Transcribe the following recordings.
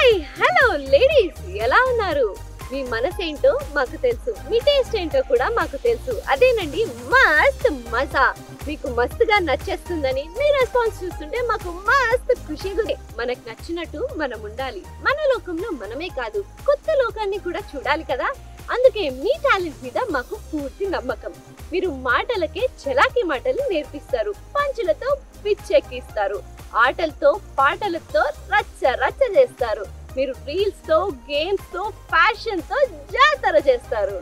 Hi hello ladies ఎలా ఉన్నారు మీ మనసేంటో మాకు తెలుసు మీ టేస్ట్ ఏంటో కూడా మాకు తెలుసు అదేనండి మస్త్ మజా మీకు మస్తుగా నచ్చేస్తుందని మీ రెస్పాన్స్ చూస్తుంటే మాకు మస్త్ ఖుషిగా ఉంది. మనకు నచ్చినట్టు మనం ఉండాలి మన లోకంలో మనమే కాదు కొత్త లోకాన్ని కూడా చూడాలి కదా అందుకే మీ టాలెంట్ మీద మాకు పూర్తి నమ్మకం మీరు మాటలకే చలాకీ మాటలు నేర్పిస్తారు పంచులతో పిచ్చెక్కిస్తారు ఆటలతో పాటలతో రచ్చ రచ్చ చేస్తారు మీరు రీల్స్ తో గేమ్స్ తో ఫ్యాషన్ తో జాతర చేస్తారు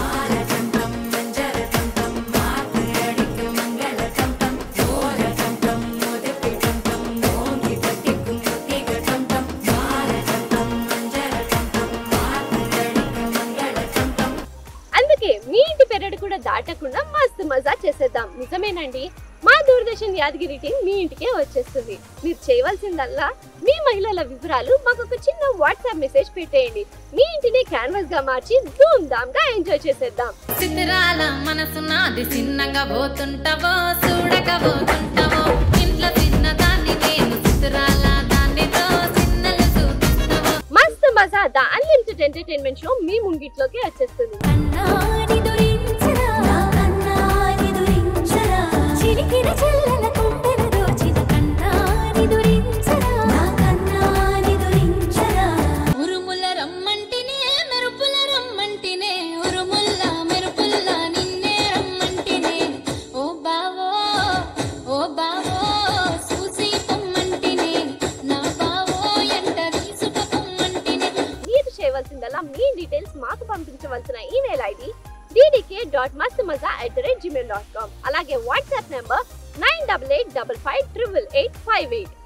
అందుకే మీ ఇంటి పెరడు కూడా దాటకుండా మస్తు మజా చేసేద్దాం నిజమేనండి మా దూరదర్శన్ యాదగిరి టీం మీ ఇంటికే వచ్చేస్తుంది మీరు చేయవలసిందల్లా మీ మహిళల వివరాలు మాకు ఒక చిన్న వాట్సాప్ మెసేజ్ పెట్టేయండి మీ ఇంటిని క్యాన్వాస్ గా మార్చి ధూమ్ ధామ్ గా ఎంజాయ్ చేసేద్దాం చిత్రాల మనసు నాది చిన్నగా పోతుంటావో చూడక పోతుంటావో ఇంట్లో చిన్నదాన్ని నేను చిత్రాల దానితో చిన్నలు చూపిస్తావో Mastu Maja the unlimited entertainment show మీ ముంగిట్లోకి వచ్చేస్తుంది కన్నాని దురించరా నా కన్నాని దురించరా చిలికిన చెల్లెల కుండెల దోచిన కన్నాని దురించరా నా కన్నాని దురించరా ఉరుముల రమ్మంటినే మెరుపుల రమ్మంటినే ఉరుముల్ల మెరుపుల్ల నిన్నే రమ్మంటినే ఓ బావో ఓ బావో చూసి పొమ్మంటినే నా బావో ఎంట తీసుక పొమ్మంటినే మీరు చేయవలసిందల్లా మీ డీటెయిల్స్ మాకు పంపించవలసిన email ID DDK dot Mast Maja at the rate Gmail dot com అలాగే WhatsApp number nine double eight double five triple eight five eight